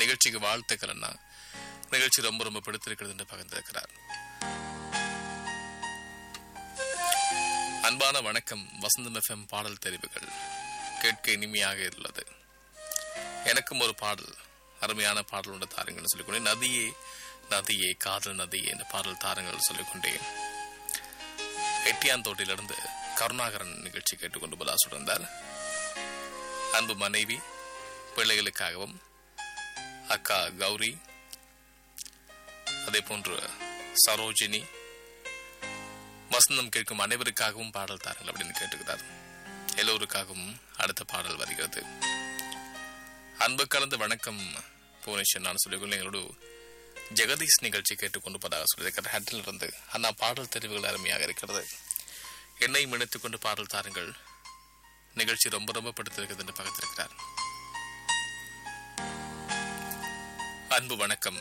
நிகழ்ச்சிக்கு வாழ்த்துக்கள் அண்ணா நிகழ்ச்சி ரொம்ப ரொம்ப பிடித்திருக்கிறது என்று பகிர்ந்திருக்கிறார் அன்பான வணக்கம் வசந்தம் எஃப்எம் பாடல் தெரிவுகள் கேட்க இனிமையாக உள்ளது எனக்கும் ஒரு பாடல் அருமையான பாடல் ஒன்று தாருங்கள் சொல்லிக்கொண்டே நதியே நதியே காதல் நதியே என்ற பாடல் தாருங்கள் சொல்லிக்கொண்டே எட்டியாந்தோட்டிலிருந்து கருணாகரன் நிகழ்ச்சி கேட்டுக்கொண்டு பலா சுடர்ந்தார் அன்பு மனைவி பிள்ளைகளுக்காகவும் அக்கா கௌரி அதே போன்று சரோஜினி வசந்தம் கேட்கும் அனைவருக்காகவும் பாடல் தாருங்கள் அப்படின்னு கேட்டுக்கிறார் எல்லோருக்காகவும் அடுத்த பாடல் வருகிறது அன்பு கலந்த வணக்கம் புவனேஸ்வர் நான் சொல்லிக்கொள்ள எங்களோட ஜெகதீஷ் நிகழ்ச்சி கேட்டுக்கொண்டிருப்பதாக சொல்லியிருக்கிறார் ஹட்டில் இருந்து அண்ணா பாடல் தெரிவுகள் அருமையாக இருக்கிறது என்னை இணைத்துக் கொண்டு பாடல் தாருங்கள் நிகழ்ச்சி ரொம்ப ரொம்ப பிடித்திருக்கிறது என்று பகிர்ந்திருக்கிறார் அன்பு வணக்கம்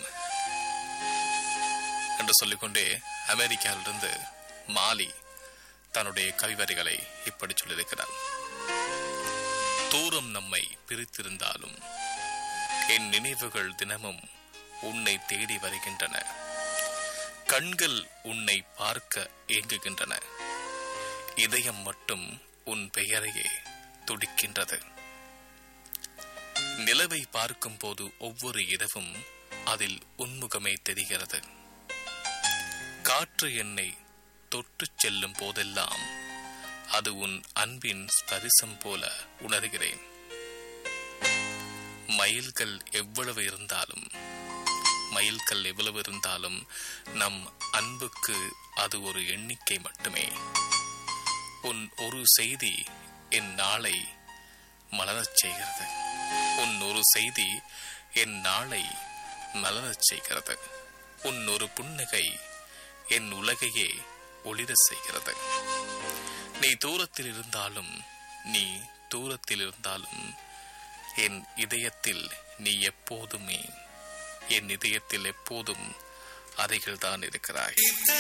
என்று சொல்லிக்கொண்டே அமெரிக்காவிலிருந்து மாலி தன்னுடைய கவிவரிகளை இப்படி சொல்லியிருக்கிறார் தூரம் நம்மை பிரித்திருந்தாலும் என் நினைவுகள் தினமும் உன்னை தேடி வருகின்றன கண்கள் உன்னை பார்க்க ஏங்குகின்றன இதயம் மட்டும் உன் பெயரையே துடிக்கின்றது நிலவை பார்க்கும் போது ஒவ்வொரு இரவும் அதில் உன்முகமே தெரிகிறது காற்று என்னை தொட்டுச் செல்லும் போதெல்லாம் அது உன் அன்பின் ஸ்பரிசம் போல உணர்கிறேன் மயில்கள் எவ்வளவு இருந்தாலும் மயில்கள் எவ்வளவு இருந்தாலும் நம் அன்புக்கு அது ஒரு எண்ணிக்கை மட்டுமே உன் ஒரு செய்தி என் நாளை மலரச் செய்கிறது உன் ஒரு செய்தி என் நாளை மலரச் செய்கிறது உன் ஒரு புன்னகை என் உலகையே ஒளிரச் செய்கிறது நீ தூரத்தில் இருந்தாலும் நீ தூரத்தில் இருந்தாலும் என் இதயத்தில் நீ எப்போதுமே என் இதயத்தில் எப்போதும் அருகில்தான் இருக்கிறாய்